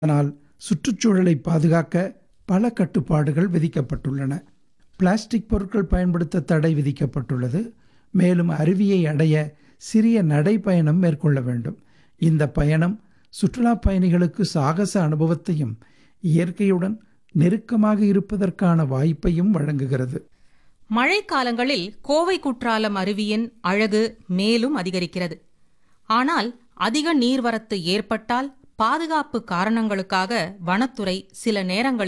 அதனால் சுற்றுச்சூழலை பாதுகாக்க பல கட்டுப்பாடுகள் விதிக்கப்பட்டுள்ளன பிளாஸ்டிக் பொருட்கள் பயன்படுத்த தடை விதிக்கப்பட்டுள்ளது மேலும் அருவியை அடைய சிறிய நடைப்பயணம் மேற்கொள்ள வேண்டும் இந்த பயணம் சுற்றுலா பயணிகளுக்கு சாகச அனுபவத்தையும் இயற்கையுடன் நெருக்கமாக இருப்பதற்கான வாய்ப்பையும் வழங்குகிறது மழைக்காலங்களில் கோவை குற்றாலம் அருவியின் அழகு மேலும் அதிகரிக்கிறது ஆனால் அதிக நீர்வரத்து ஏற்பட்டால் பாதுகாப்பு காரணங்களுக்காக வனத்துறை சில நேரங்களில்